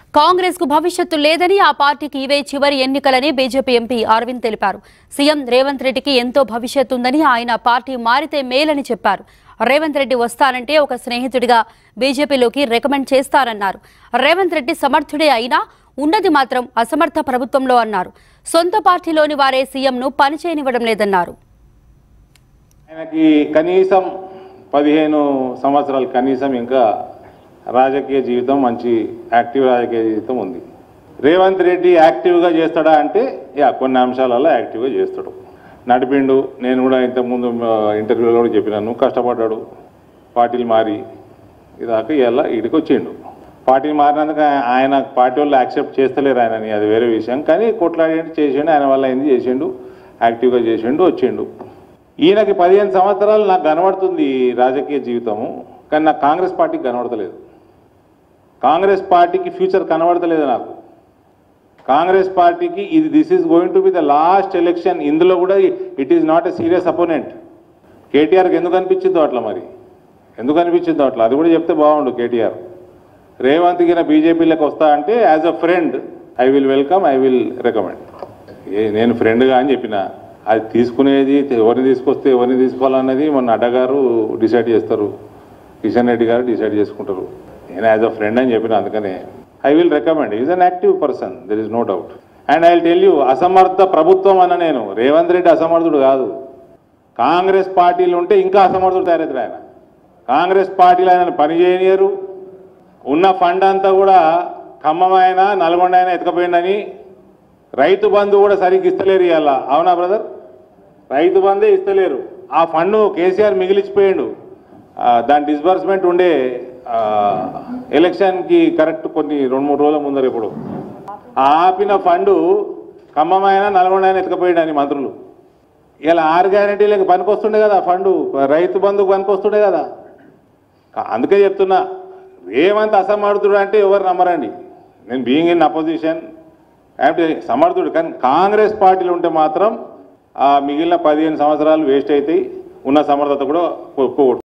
కాంగ్రెస్ కు భవిష్యత్తు లేదని ఆ పార్టీకి ఇవే చివరి ఎన్నికలని బీజేపీ ఎంపీ అరవింద్ తెలిపారు సీఎం రేవంత్ రెడ్డికి ఎంతో భవిష్యత్తు ఉందని ఆయన పార్టీ మారితే మేలని చెప్పారు రేవంత్ రెడ్డి వస్తానంటే ఒక స్నేహితుడిగా బీజేపీలోకి రికమెండ్ చేస్తారన్నారు రేవంత్ రెడ్డి సమర్థుడే అయినా ఉన్నది మాత్రం అసమర్థ ప్రభుత్వంలో అన్నారు సొంత పార్టీలోని వారే సీఎంను పనిచేయనివ్వడం లేదన్నారు ఆయనకి కనీసం పదిహేను సంవత్సరాలు కనీసం ఇంకా రాజకీయ జీవితం మంచి యాక్టివ్ రాజకీయ జీవితం ఉంది రేవంత్ రెడ్డి యాక్టివ్గా చేస్తాడా అంటే యా కొన్ని అంశాలలో యాక్టివ్గా చేస్తాడు నడిపిండు నేను కూడా ఇంతకుముందు ఆ, ఇంటర్వ్యూలో కూడా చెప్పినాను కష్టపడ్డాడు పార్టీలు మారి ఇదాకా ఇలా ఇడికి వచ్చిండు పార్టీ మారినందుకు ఆయ- ఆయన పార్టీ వాళ్ళు యాక్సెప్ట్ చేస్తలేరు ఆయనని అది వేరే విషయం కానీ కొట్లాడి చేసిండు ఆయన వల్ల అయింది చేసిండు యాక్టివ్గా చేసిండు వచ్చిండు ఈయనకి పదిహేను సంవత్సరాలు నాకు కనబడుతుంది ఈ రాజకీయ జీవితము కానీ నాకు కాంగ్రెస్ పార్టీకి కనబడతలేదు కాంగ్రెస్ పార్టీకి ఫ్యూచర్ కనబడతలేదు నాకు కాంగ్రెస్ పార్టీకి ఇది this is going to be the last election ఇందులో కూడా it is not a serious opponent కేటీఆర్కి ఎందుకు అనిపించిందో అట్లా మరి ఎందుకు అనిపించిందో అట్లా అది కూడా చెప్తే బాగుండు కేటీఆర్ రేవంత్ గిన బీజేపీలోకి వస్తా అంటే as a friend I will welcome I will recommend నేను ఫ్రెండ్గా అని చెప్పిన అది తీసుకునేది ఎవరిని తీసుకొస్తే ఎవరిని తీసుకోవాలన్నది మొన్న అడ్డగారు డిసైడ్ చేస్తారు కిషన్ రెడ్డి గారు డిసైడ్ చేసుకుంటారు నేను యాజ్ అ ఫ్రెండ్ అని చెప్పిన అందుకనే I will recommend is an active person there is no doubt and I will tell you అసమర్థ ప్రభుత్వం అన్న నేను రేవంత్ రెడ్డి అసమర్థుడు కాదు కాంగ్రెస్ పార్టీలు ఉంటే ఇంకా అసమర్థుడు తయారవుతాడు ఆయన కాంగ్రెస్ పార్టీలు ఆయన పని చేయనియరు ఉన్న ఫండ్ అంతా కూడా ఖమ్మం అయినా నల్గొండ అయినా ఎత్తుకపోయిందని రైతు బంధు కూడా సరిగ్గా ఇస్తలేరు ఇవాళ అవునా బ్రదర్ రైతు బంధే ఇస్తలేరు ఆ ఫండ్ కేసీఆర్ మిగిలిచిపోయిండు ఆ, దాని డిస్బర్స్మెంట్ ఉండే ఆ, ఎలక్షన్కి కరెక్ట్ కొన్ని రెండు మూడు రోజుల ముందర ఇప్పుడు ఆ ఆపిన ఫండ్ ఖమ్మమైన నల్గొండ అయినా ఎత్తుకపోయిండు మంత్రులు ఇలా ఆరు గ్యారంటీలకు పనికొస్తుండే కదా ఫండ్ రైతు బంధుకు పనికొస్తుండే కదా కా- అందుకే చెప్తున్నా రేవంత్ అసమర్థుడు అంటే ఎవరు నమ్మరండి నేను బీయింగ్ ఇన్ అపోజిషన్ అంటే సమర్థుడు కానీ కాంగ్రెస్ పార్టీలు ఉంటే మాత్రం ఆ మిగిలిన పదిహేను సంవత్సరాలు వేస్ట్ అవుతాయి ఉన్న సమర్థత కూడా ఒప్పుకోకూడదు